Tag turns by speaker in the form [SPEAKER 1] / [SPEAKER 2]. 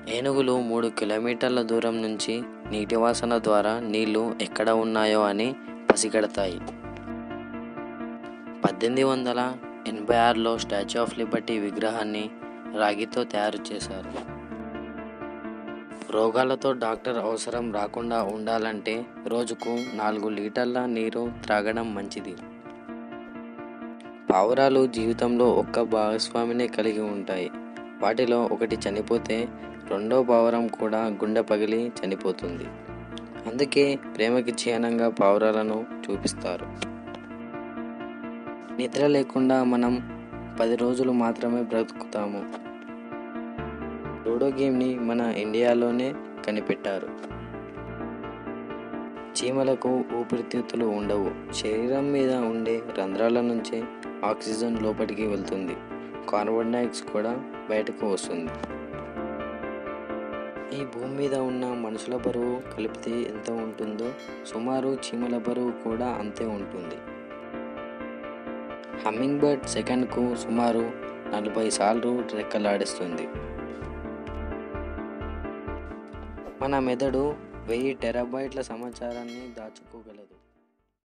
[SPEAKER 1] ఏనుగులు మూడు కిలోమీటర్ల దూరం నుంచి నీటి వాసన ద్వారా నీళ్లు ఎక్కడ ఉన్నాయో అని పసిగడతాయి పద్దెనిమిది వందల ఎనభై ఆరులో స్టాచ్యూ ఆఫ్ లిబర్టీ విగ్రహాన్ని రాగితో తయారు చేశారు రోగాలతో డాక్టర్ అవసరం రాకుండా ఉండాలంటే రోజుకు నాలుగు లీటర్ల నీరు త్రాగడం మంచిది పావురాలు జీవితంలో ఒక్క భాగస్వామినే కలిగి ఉంటాయి వాటిలో ఒకటి చనిపోతే రెండో పావురం కూడా గుండె పగిలి చనిపోతుంది అందుకే ప్రేమకి చిహ్నంగా పావురాలను చూపిస్తారు నిద్ర లేకుండా మనం పది రోజులు మాత్రమే బ్రతుకుతాము లూడో గేమ్ని మన ఇండియాలోనే కనిపెట్టారు చీమలకు ఊపిరితిత్తులు ఉండవు శరీరం మీద ఉండే రంధ్రాల నుంచే ఆక్సిజన్ లోపలికి వెళ్తుంది కార్బన్ డైఆక్సైడ్ కూడా బయటకు వస్తుంది ఈ భూమి మీద ఉన్న మనుషుల బరువు కలిపితే ఎంత ఉంటుందో సుమారు చీమల బరువు కూడా అంతే ఉంటుంది హమ్మింగ్ బర్డ్ సెకండ్కు సుమారు నలభై సార్లు రెక్కలాడిస్తుంది మన మెదడు వెయ్యి టెరాబైట్ల సమాచారాన్ని దాచుకోగలదు